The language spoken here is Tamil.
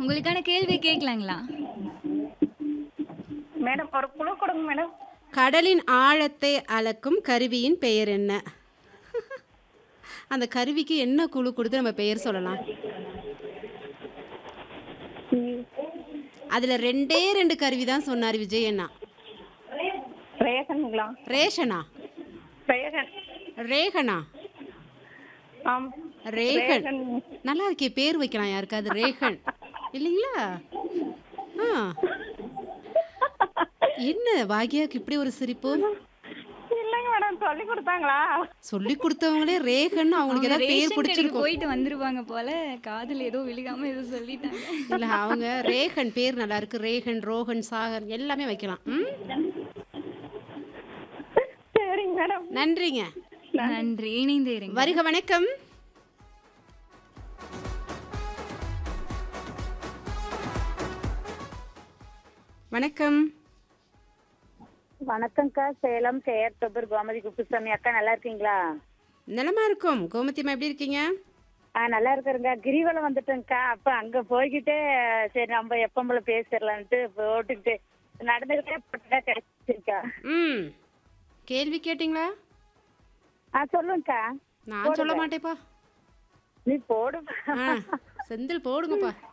உங்களுக்கான கேள்வி கேட்கலாங்களா மேடம் ஒரு குழு கொடுங்க மேடம் கடலின் ஆழத்தை அளக்கும் கருவியின் பெயர் என்ன அந்த கருவிக்கு என்ன குழு கொடுத்து நம்ம பெயர் சொல்லலாம் அதுல ரெண்டே ரெண்டு கருவி தான் சொன்னார் விஜய் அண்ணா ரேகனுங்களா ரேஷனா ரேகன் ரேகனா ஆம் ரேகன் ரேகன். நல்லா இருக்கே பேர் வைக்கலாம் யாருக்காவது ரேகன் இல்லைங்களா ஆ என்ன பாக்யாக்கு இப்படி ஒரு சிரிப்பு இல்லைங்க மேடம் சொல்லி கொடுத்தாங்களா சொல்லி கொடுத்தவங்களே ரேகன் அவங்களுக்கு ஏதாவது பேர் ரேஷன் கடைக்கு பிடிச்சிருக்கும் போயிட்டு வந்துருவாங்க போல காதுல ஏதோ விழுகாம ஏதோ சொல்லிட்டாங்க இல்ல அவங்க ரேகன் பேர் நல்லா இருக்கு ரேகன் ரோஹன் சாகர் எல்லாமே வைக்கலாம் ம் சரிங்க மேடம் நன்றிங்க நன்றி இணைந்தே இருங்க வருக வணக்கம் வணக்கம் வணக்கம்க்கா சேலம் சேர் தொபர் கோமதி குப்புசாமி அக்கா நல்லா இருக்கீங்களா நலமா இருக்கும் கோமதிமா எப்படி இருக்கீங்க ஆ நல்லா இருக்கிறேங்க கிரிவலம் வந்துட்டேங்க்கா அப்ப அங்க போய்கிட்டே சரி நம்ம எப்பம்பள பேசிடலான்ட்டு போட்டுக்கிட்டு நடந்துகிட்டே போட்டுட்டா கிடைச்சிருக்கா ம் கேள்வி கேட்டிங்களா ஆ சொல்லுங்கக்கா நான் சொல்ல மாட்டேப்பா நீ போடுப்பா ஆ செந்தில் போடுங்கப்பா